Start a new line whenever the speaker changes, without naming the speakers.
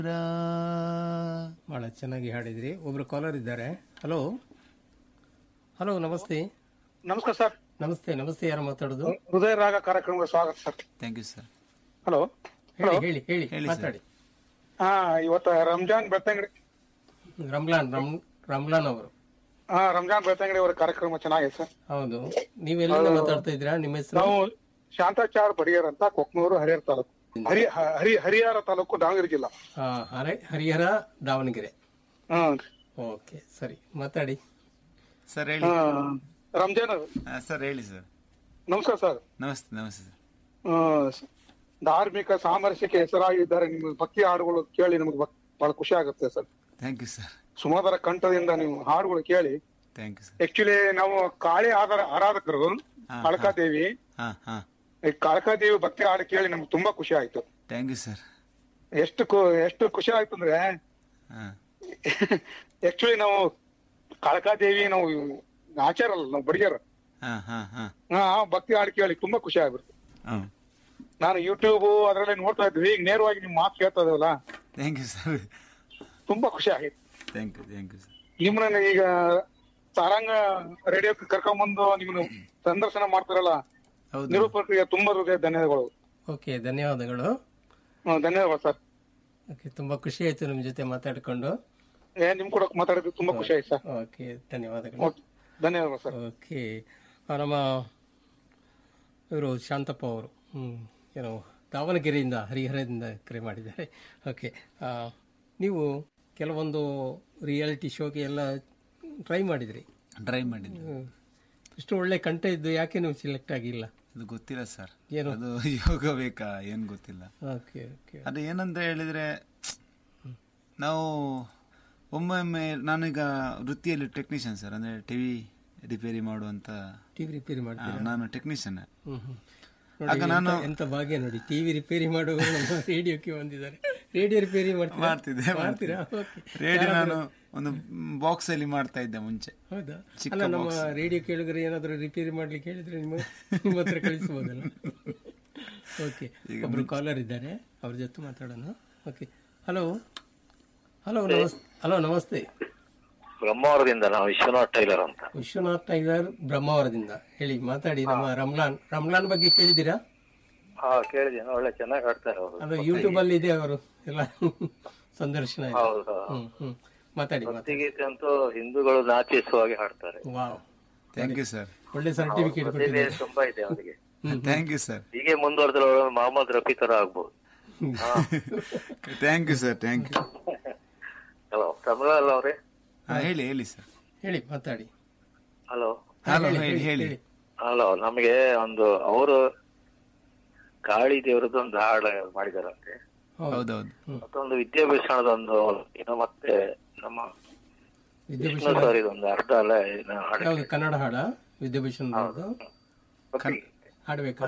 ಬಹಳ ಚೆನ್ನಾಗಿ ಹಾಡಿದ್ರಿ ಒಬ್ರು ಕಾಲರ್ ಇದ್ದಾರೆ ಹಲೋ ಹಲೋ ನಮಸ್ತೆ
ನಮಸ್ಕಾರ ಸರ್
ನಮಸ್ತೆ ನಮಸ್ತೆ ಯಾರು ಮಾತಾಡೋದು
ಹೃದಯ ರಾಗ ಕಾರ್ಯಕ್ರಮಕ್ಕೆ ಸ್ವಾಗತ sir
thank you sir
hello
ಹೇಳಿ ಹೇಳಿ ಹೇಳಿ
ಹೇಳಿ ಸರ್.
ಮಾತಾಡಿ
ಹಾ ಇವತ್ತು ರಂಜಾನ್ ಬೆಳ್ತಂಗಡಿ
ರಮ್ಲಾನ್ ರಮ್ ರಮ್ಲಾನ್ ಅವರು
ಹಾ ರಂಜಾನ್ ಬೆಳ್ತಂಗಡಿ ಅವರ ಕಾರ್ಯಕ್ರಮ ಚೆನ್ನಾಗಿದೆ ಸರ್
ಹೌದು ನೀವೆಲ್ಲಿಂದ ಮಾತಾಡ್ತಾ ಇದ್ದೀರಾ ನಿಮ್ಮ ಹೆಸರು
ನಾವು ಶಾಂತಾಚಾರ್ ಬಡಿಯರ್ ಅಂತ ಕೊಕ್ನೂರು ಹರಿಹರ ತಾಲೂಕು ಹರಿ ಹ- ಹರಿ ಹರಿಹರ ತಾಲೂಕು ದಾವಣಗೆರೆ ಜಿಲ್ಲಾ
ಆ, ಹರೆ- ಹರಿಹರ ದಾವಣಗೆರೆ
ಹ್ಮ್
ಓಕೆ ಸರಿ ಮಾತಾಡಿ
ಸರ್ ಹೇಳಿ
ಹಾ, ರಂಜಾನ್
ಹಾ, ಸರ್ ಹೇಳಿ ಸರ್
ನಮಸ್ಕಾರ ಸರ್
ನಮಸ್ತೆ ನಮಸ್ತೆ ಸರ್
ಆ, ಧಾರ್ಮಿಕ ಸಾಮರಸ್ಯಕ್ಕೆ ಹೆಸರಾಗಿದ್ದಾರೆ ನಿಮ್ಮ ಭಕ್ತಿ ಹಾಡುಗಳು ಕೇಳಿ ನಮ್ಗೆ ಬ- ಬಹಳ ಖುಷಿ ಆಗುತ್ತೆ ಸರ್
ಥ್ಯಾಂಕ್ ಯು ಸರ್
ಸುಮಧುರ ಕಂಠದಿಂದ ನೀವು ಹಾಡುಗಳು ಕೇಳಿ
ಥ್ಯಾಂಕ್ ಯು ಸರ್
ಆಕ್ಚುಲಿ ನಾವು ಕಾಳಿ ಆಧಾರ ಆರಾಧಕರು
ಹಾ,
ಕಾಳಕಾದೇವಿ
ಹಾ ಹಾ
ಈ ಕಾಳಕಾದೇವಿ ಭಕ್ತಿ ಹಾಡು ಕೇಳಿ ನಮ್ಗೆ ತುಂಬಾ ಖುಷಿ ಆಯ್ತು
ಥ್ಯಾಂಕ್ ಯು ಸರ್
ಎಷ್ಟು ಕು- ಎಷ್ಟು ಖುಷಿ ಆಯ್ತು ಅಂದ್ರೆ
ಹಾ
ಆಕ್ಚುಲಿ ನಾವು ಕಾಳಕಾದೇವಿ ನಾವು ಆಚಾರ ಅಲ್ಲ ನಾವು ಬಡಿಗೆರ
ಹಾ ಹಾ ಹಾ
ಹಾ ಭಕ್ತಿ ಹಾಡು ಕೇಳಿ ತುಂಬಾ ಖುಷಿ ಆಗ್ಬಿಡ್ತು
ಹ್ಮ್
ನಾನು ಯೂಟ್ಯೂಬ್ ಅದ್ರಲ್ಲಿ ನೋಡ್ತಾ ಇದ್ವಿ ಈಗ ನೇರವಾಗಿ ನಿಮ್ ಮಾತು ಕೇಳ್ತಾ ಇದೇವಲ್ಲ
ಥ್ಯಾಂಕ್ ಯು ಸರ್
ತುಂಬಾ ಖುಷಿ ಆಗಿತ್ತು
thank you thank you sir
ನಿಮ್ಮನ್ನ ಈಗ ಸಾರಂಗ ರೇಡಿಯೋಕ್ಕೆ ಕರ್ಕೊಂಡ್ಬಂದು ನಿಮ್ಮನ್ನು ಸಂದರ್ಶನ ಮಾಡ್ತಾರಲ್ಲ
ಹೌದು
ನಿರೂಪಕರಿಗೆ ತುಂಬಾ ಹೃದಯ ಧನ್ಯವಾದಗಳು
ಓಕೆ ಧನ್ಯವಾದಗಳು
ಹ್ಮ್, ಧನ್ಯವಾದ ಸರ್
ಓಕೆ ತುಂಬಾ ಖುಷಿ ಆಯ್ತು ನಿಮ್ಮ ಜೊತೆ ಮಾತಾಡಿಕೊಂಡು
ಏ ನಿಮ್ ಕೂಡ ಮಾತಾಡಿದ್ದು ತುಂಬಾ ಖುಷಿ ಆಯ್ತು ಸರ್
ಓಕೆ ಧನ್ಯವಾದಗಳು
ಓಕೆ ಧನ್ಯವಾದ ಸರ್
ಓಕೆ ಆ, ನಮ್ಮ ಇವರು ಶಾಂತಪ್ಪ ಅವರು ಹ್ಮ್, ಏನು ದಾವಣಗೆರೆಯಿಂದ ಹರಿಹರದಿಂದ ಕರೆ ಮಾಡಿದ್ದಾರೆ ಓಕೆ ಆ, ನೀವು ಕೆಲವೊಂದು ರಿಯಾಲಿಟಿ ಶೋಗೆ ಎಲ್ಲ ಟ್ರೈ ಮಾಡಿದ್ರಿ
ಡ್ರೈವ್ ಮಾಡಿದ್ದೆ
ಹ್ಮ್. ಇಷ್ಟು ಒಳ್ಳೆ ಕಂಠ ಇದ್ದು ಯಾಕೆ ನೀವು ಸಿಲೆಕ್ಟ್ ಆಗಿಲ್ಲ
ಅದು ಗೊತ್ತಿಲ್ಲ ಸರ್
ಏನು?
ಅದು ಯೋಗ ಬೇಕಾ ಏನ್ ಗೊತ್ತಿಲ್ಲ
ಓಕೆ ಓಕೆ
ಅದು ಏನಂತ ಹೇಳಿದ್ರೆ ನಾವು ಒಮ್ಮೊಮ್ಮೆ ನಾನೀಗ ವೃತ್ತಿಯಲ್ಲಿ ಟೆಕ್ನಿಷಿಯನ್ ಸರ್ ಅಂದ್ರೆ ಟಿವಿ ರಿಪೇರಿ ಮಾಡುವಂತ
ಟಿವಿ ರಿಪೇರಿ
ಆ,
ಮಾಡ್ತೀರಾ
ನಾನು ಟೆಕ್ನಿಷಿಯನ್
ಹ್ಮ್ ಹ್ಮ್.
ಆಗ
ನೋಡಿ,
ನಾನು-
ಎಂತ- ಎಂತ ಭಾಗ್ಯ ನೋಡಿ ಟಿವಿ ರಿಪೇರಿ ಮಾಡುವವರು ನಮ್ಮ ರೇಡಿಯೋಕ್ಕೆ ಬಂದಿದ್ದಾರೆ ರೇಡಿಯೋ ರಿಪೇರಿ ಮಾಡ್ತೀರಾ
ಮಾಡ್ತಿದ್ದೆ
ಮಾಡ್ತೀರಾ
ಮಾಡ್ತಿದ್ದೆ.
ಓಕೆ
ರೇಡಿಯೋ ನಾನು ಒಂದು ಬಾಕ್ಸ್ ಅಲ್ಲಿ ಮಾಡ್ತಾ ಇದ್ದೆ ಮುಂಚೆ
ಹೌದಾ
ಚಿಕ್ಕ
ಅಲ್ಲ ನಮ್ಮ
box.
ರೇಡಿಯೋ ಕೇಳಿದ್ರೆ ಏನಾದ್ರು ರಿಪೇರಿ ಮಾಡ್ಲಿಕ್ಕೆ ಹೇಳಿದ್ರೆ ನಿಮ್ಮ ನಿಮ್ಮ ಹತ್ರ ಕಳಿಸಬಹುದಲ್ಲ ಓಕೆ ಒಬ್ರು ಕಾಲರ್ ಇದ್ದಾರೆ ಅವ್ರ ಜೊತೆ ಮಾತಾಡೋಣ ಓಕೆ ಹಲೋ ಹಲೋ ನಮಸ್ತೆ ಹಲೋ ನಮಸ್ತೆ
ಬ್ರಹ್ಮಾವರದಿಂದ ನಾವು ವಿಶ್ವನಾಥ್ ಟೈಲರ್ ಅಂತ
ವಿಶ್ವನಾಥ್ ಟೈಗರ್ ಬ್ರಹ್ಮಾವರದಿಂದ ಹೇಳಿ ಮಾತಾಡಿ ನಮ್ಮ ರಮ್ಲಾನ್ ರಮ್ಲಾನ್ ಬಗ್ಗೆ ಕೇಳಿದ್ದೀರಾ
ಹಾ ಕೇಳಿದ್ದೀನಿ ಒಳ್ಳೆ ಚೆನ್ನಾಗಿ ಆಡ್ತಾರೆ ಅವರು
ಅದು ಯೂಟ್ಯೂಬ್ ಅಲ್ಲಿ ಇದೆ ಅವರು ಎಲ್ಲ ಸಂದರ್ಶನ ಇದೆ
ಹೌದು
ಹ್ಮ್ ಹ್ಮ್ ಮಾತಾಡಿ ಮಾತಾಡಿ
ಭಕ್ತಿಗೀತೆ ಅಂತೂ ಹಿಂದೂಗಳು ನಾಚಿಸುವ ಹಾಗೆ ಹಾಡ್ತಾರೆ
ವಾವ್
ಥ್ಯಾಂಕ್ ಯು ಸರ್
ಒಳ್ಳೆ ಸರ್ಟಿಫಿಕೇಟ್
ಪ್ರತಿಭೆ
ಕೊಟ್ಟಿದ್ದಾರೆ
ತುಂಬಾ ಇದೆ ಅವರಿಗೆ
ಥ್ಯಾಂಕ್ ಯು ಸರ್
ಹೀಗೆ ಮುಂದುವರೆದ್ರೆ ಅವರು ಮೊಹಮ್ಮದ್ ರಫಿ ತರ ಆಗ್ಬೋದು
thank you sir thank you
hello ತಮಿಳಲ್ಲ ಅವ್ರೆ
ಹೇಳಿ ಹೇಳಿ ಸರ್
ಹೇಳಿ ಮಾತಾಡಿ
ಹಲೋ
ಹಲೋ ಹೇಳಿ ಹೇಳಿ
ಹಲೋ ನಮಗೆ ಒಂದು ಅವರು ಕಾಳಿ ದೇವರದ್ದು ಒಂದು ಹಾಡು ಮಾಡಿದಾರಂತೆ
ಹೌದು
ಹೌದೌದು
ಮತ್ತೊಂದು ವಿದ್ಯಾಭೂಷಣದ ಒಂದು ಏನೋ ಮತ್ತೆ ನಮ್ಮ
ವಿದ್ಯಾಭೂಷಣ
ವಿಷ್ಣು ಸರ್ ಇದೊಂದು ಅರ್ಧ ಅಲ್ಲ ಏನೋ ಹಾಡು
ಯಾವ್ದು ಕನ್ನಡ ಹಾಡ ವಿದ್ಯಾಭೂಷಣ್ ಅವ್ರದ್ದು
ಭಕ್ತಿ-
ಹಾಡ್ಬೇಕಾ